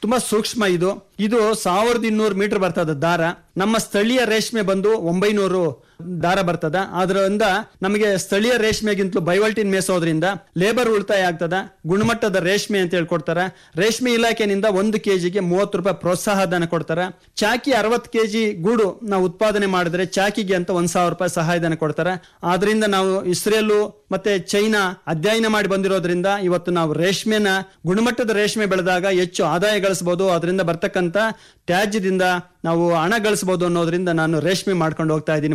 ತುಂಬಾ ಸೂಕ್ಷ್ಮ ಇದು ಇದು ಸಾವಿರದ ಇನ್ನೂರು ಮೀಟರ್ ಬರ್ತದ ದಾರ ನಮ್ಮ ಸ್ಥಳೀಯ ರೇಷ್ಮೆ ಬಂದು ಒಂಬೈನೂರು ದಾರ ಬರ್ತದ ಅದರಿಂದ ನಮಗೆ ಸ್ಥಳೀಯ ರೇಷ್ಮೆಗಿಂತಲೂ ಬೈವಲ್ಟಿನ್ ಮೇಸೋದ್ರಿಂದ ಲೇಬರ್ ಉಳಿತಾಯ ಆಗ್ತದ ಗುಣಮಟ್ಟದ ರೇಷ್ಮೆ ಅಂತ ಹೇಳ್ಕೊಡ್ತಾರ ರೇಷ್ಮೆ ಇಲಾಖೆನಿಂದ ಒಂದು ಕೆಜಿಗೆ ಮೂವತ್ತು ರೂಪಾಯಿ ಪ್ರೋತ್ಸಾಹ ಧನ ಕೊಡ್ತಾರ ಚಾಕಿ ಅರವತ್ತು ಕೆಜಿ ಗೂಡು ನಾವು ಉತ್ಪಾದನೆ ಮಾಡಿದ್ರೆ ಚಾಕಿಗೆ ಅಂತ ಒಂದ್ ಸಾವಿರ ರೂಪಾಯಿ ಸಹಾಯಧನ ಕೊಡ್ತಾರೆ ಆದ್ರಿಂದ ನಾವು ಇಸ್ರೇಲು ಮತ್ತೆ ಚೈನಾ ಅಧ್ಯಯನ ಮಾಡಿ ಬಂದಿರೋದ್ರಿಂದ ಇವತ್ತು ನಾವು ರೇಷ್ಮೆನ ಗುಣಮಟ್ಟದ ರೇಷ್ಮೆ ಬೆಳೆದಾಗ ಹೆಚ್ಚು ಆದಾಯ ಗಳಿಸಬಹುದು ಅದರಿಂದ ಬರ್ತಕ್ಕಂತ ತ್ಯಾಜ್ಯದಿಂದ ನಾವು ಹಣ ಗಳಿಸಬಹುದು ಅನ್ನೋದ್ರಿಂದ ನಾನು ರೇಷ್ಮೆ ಮಾಡ್ಕೊಂಡು ಹೋಗ್ತಾ ಇದ್ದೀನಿ